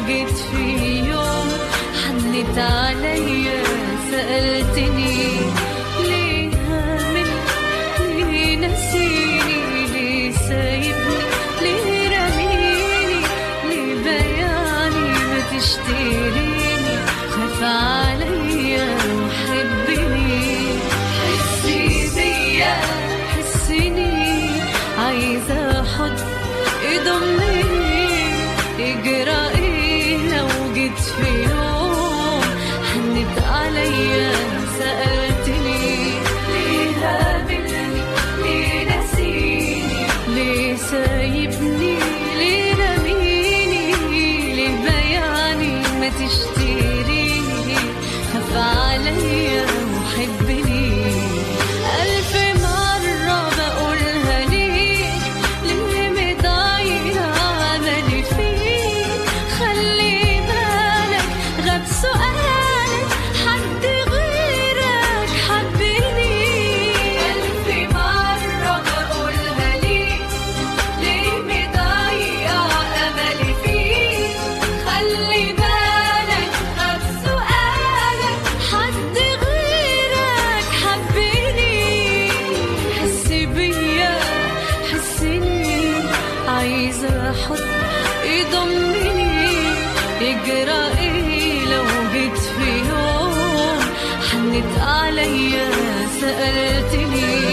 جيت في يوم حنت عليا سألتني ليه هامل ليه نسيني ليه سايبني ليه رميني ليه بياني ما تشتريني خاف عليا وحبني حسي بيا حسيني عايزة حضن يضمني اجرى ايه لو جيت في يوم حنت عليا سألتني ليه هابلني ليه نسيني ليه سايبني ليه رميني ليه بياني ما تشتريني خاف عليا وحبني ألف مرة بقولها ليك ليه مضيع أملي فيك خلي بالك غاب سؤالك حد غيرك حبني ألف مرة بقولها ليك ليه مضيع أملي فيك خلي بالك غاب سؤالك حد غيرك حبني حس بيا حسني عايزة أحط يضمني يجرى ايه لو جيت في يوم حنت عليا سألتني